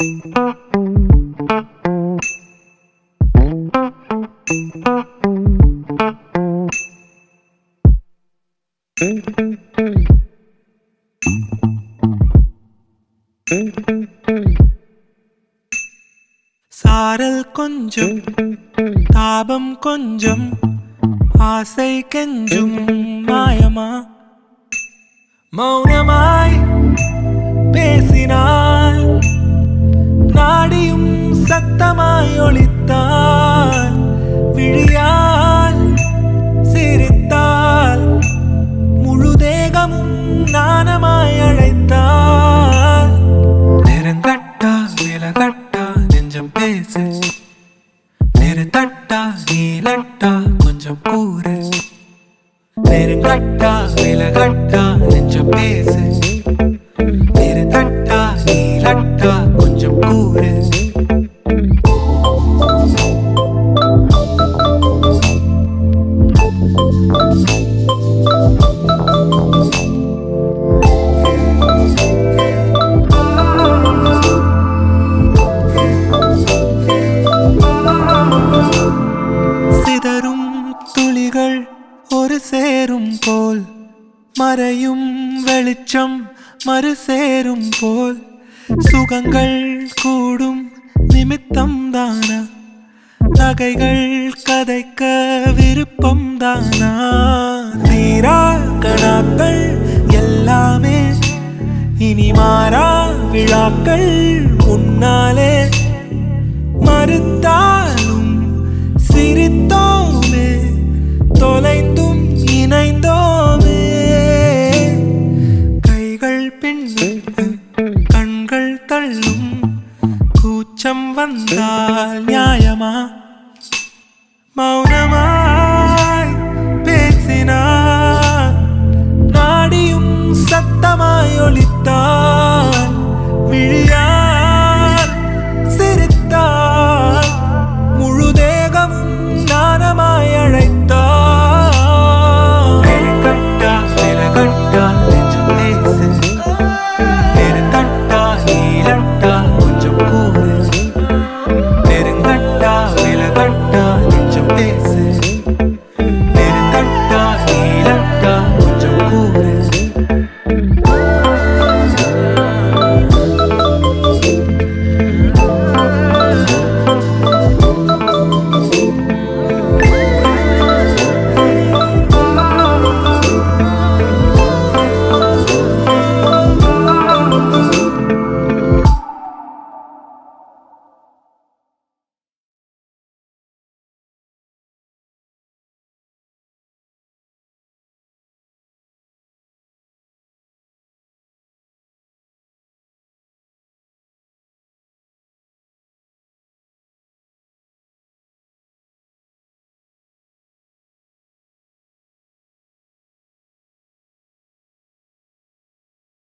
சாரல் கொஞ்சம் தாபம் கொஞ்சம் ஆசை கெஞ்சும் மாயமா மௌனமாய் பேசினாள் நாடியும் சத்தமாய் ஒளித்தாள் விழியால் சிரித்தாள் முழு தேகமும் நாணமாய் அழைத்தாள் நெருங்கட்டா விலகட்டா நெஞ்சம் பேசு நெருத்தட்டா நீலட்டா கொஞ்சம் கூறு நெருங்கட்டா விலகட்டா நெஞ்சம் பேசு நெருத்தட்டா நீலட்டா கொஞ்சம் கூறு சிதறும் துளிகள் ஒரு சேரும் போல் மறையும் வெளிச்சம் மறு சேரும் போல் சுகங்கள் கூடும் நிமித்தம் தானா நகைகள் கதைக்க விருப்பம் தானா தீரா கணாக்கள் எல்லாமே இனி மாறா விழாக்கள் உன்னாலே மறுத்தாலும் சிரித்தோமே தொலைந்தும் இணைந்தோமே கைகள் பின்னுக்கு கண்கள் தள்ளும் கூச்சம் வந்தால் நியாயமா மௌனமாய் பேசினார் நாடியும் சத்தமாய் ஒலித்தார்